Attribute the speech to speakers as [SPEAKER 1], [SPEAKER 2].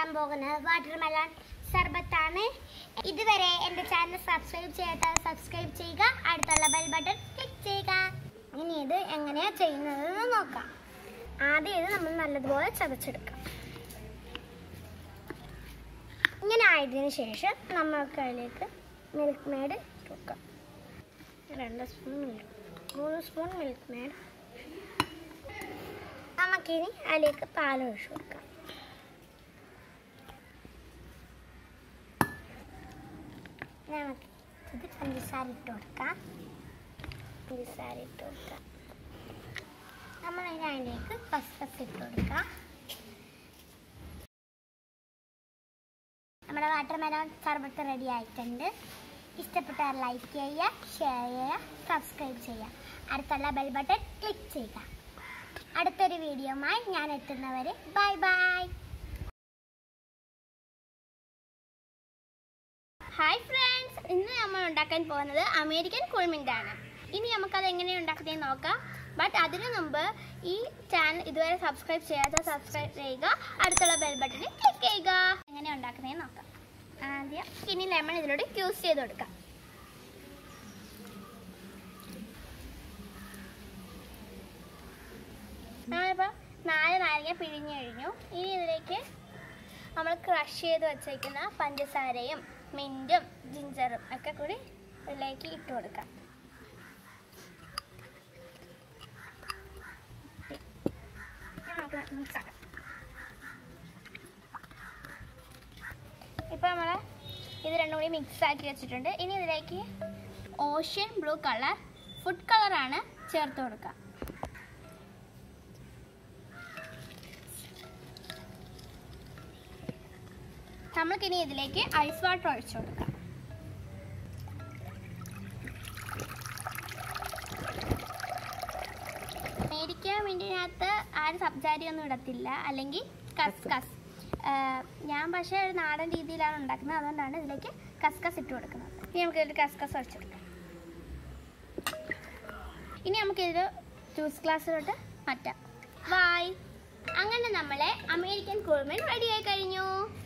[SPEAKER 1] ഉണ്ടാക്കാൻ പോകുന്നത് വാട്ടർമെലൺ സർബത്താണ് ഇതുവരെ എൻ്റെ ചാനൽ സബ്സ്ക്രൈബ് ചെയ്യാത്തവർ സബ്സ്ക്രൈബ് ചെയ്യുക അടുത്തുള്ള ബെൽ ബട്ടൺ ക്ലിക്ക് ചെയ്യുക ഇനി ഇത് എങ്ങനെയാ ചെയ്യുന്നതെന്ന് നോക്കാം ആദ്യം ഇത് നമ്മൾ നല്ലതുപോലെ ചതച്ചെടുക്കാം ഇങ്ങനെ ആയതിനു ശേഷം നമ്മൾക്ക് അതിലേക്ക് മിൽക്ക് മേഡ് വെക്കാം രണ്ട് സ്പൂൺ മിൽക്ക് മൂന്ന് സ്പൂൺ മിൽക്ക് മേഡ് നമുക്കിനി അതിലേക്ക് പാൽ ഒഴിച്ചു കൊടുക്കാം നമുക്ക് ഇത് പഞ്ചസാര ഇട്ട് കൊടുക്കാം പഞ്ചസാര ഇട്ട് കൊടുക്കാം നമ്മൾ ഇനി അതിലേക്ക് കസ്കസ് ഇട്ട് കൊടുക്കാം നമ്മുടെ വാട്ടർ മെലോൺ സർബത്ത് റെഡി ആയിട്ടുണ്ട് ഇഷ്ടപ്പെട്ടാൽ ലൈക്ക് ചെയ്യുക ഷെയർ ചെയ്യുക സബ്സ്ക്രൈബ് ചെയ്യുക അടുത്തുള്ള ബെൽ ബട്ടൺ ക്ലിക്ക് ചെയ്യുക അടുത്തൊരു വീഡിയോയുമായി ഞാൻ എത്തുന്നവരെ ബൈ ബൈ
[SPEAKER 2] ഹായ് ഫ്രണ്ട്സ് ഇന്ന് നമ്മൾ ഉണ്ടാക്കാൻ പോകുന്നത് അമേരിക്കൻ കുൾമിൻ്റ് ആണ് ഇനി നമുക്കത് എങ്ങനെയാണ് ഉണ്ടാക്കുന്നതെന്ന് നോക്കാം ബട്ട് അതിനു മുമ്പ് ഈ ചാനൽ ഇതുവരെ സബ്സ്ക്രൈബ് ചെയ്യാത്ത സബ്സ്ക്രൈബ് ചെയ്യുക അടുത്തുള്ള ബെൽ ബട്ടണിൽ ക്ലിക്ക് ചെയ്യുക എങ്ങനെ ഉണ്ടാക്കുന്നതെന്ന് നോക്കാം ആദ്യം ഇനി ലെമൺ ഇതിലൂടെ യൂസ് ചെയ്ത് കൊടുക്കാം നമ്മളിപ്പോൾ നാല് നാരങ്ങ പിഴിഞ്ഞ് കഴിഞ്ഞു ഇനി ഇതിലേക്ക് നമ്മൾ ക്രഷ് ചെയ്ത് വെച്ചേക്കുന്ന പഞ്ചസാരയും മിൻറ്റും ജിഞ്ചറും ഒക്കെ കൂടി ഇതിലേക്ക് ഇട്ട് കൊടുക്കാം നമുക്ക് mix ആക്കാം. ഇപ്പൊ നമ്മൾ ഇത് രണ്ടും കൂടി മിക്സ് ആക്കി വെച്ചിട്ടുണ്ട് ഇനി ഇതിലേക്ക് ഓഷ്യൻ ബ്ലൂ കളർ ഫുഡ് കളറാണ് ചേർത്ത് കൊടുക്കുക നമ്മൾക്കിനി ഇതിലേക്ക് ഐസ് വാട്ടർ ഒഴിച്ചു കൊടുക്കാം മേടിക്കാൻ വേണ്ടിനകത്ത് ആരും സബ്ജാരി ഒന്നും ഇടത്തില്ല അല്ലെങ്കിൽ കസ്കസ് ഞാൻ പക്ഷേ ഒരു നാടൻ രീതിയിലാണ് ഉണ്ടാക്കുന്നത് അതുകൊണ്ടാണ് ഇതിലേക്ക് കസ്കസ് ഇട്ട് കൊടുക്കുന്നത് ഇനി നമുക്ക് ഇതിൽ കസ്കസ് ഒഴിച്ചു കൊടുക്കാം ഇനി നമുക്കിത് ജ്യൂസ് ഗ്ലാസ്സിലോട്ട് മാറ്റാം ബായ് അങ്ങനെ നമ്മളെ അമേരിക്കൻ കുഴുമൻ റെഡിയായി കഴിഞ്ഞു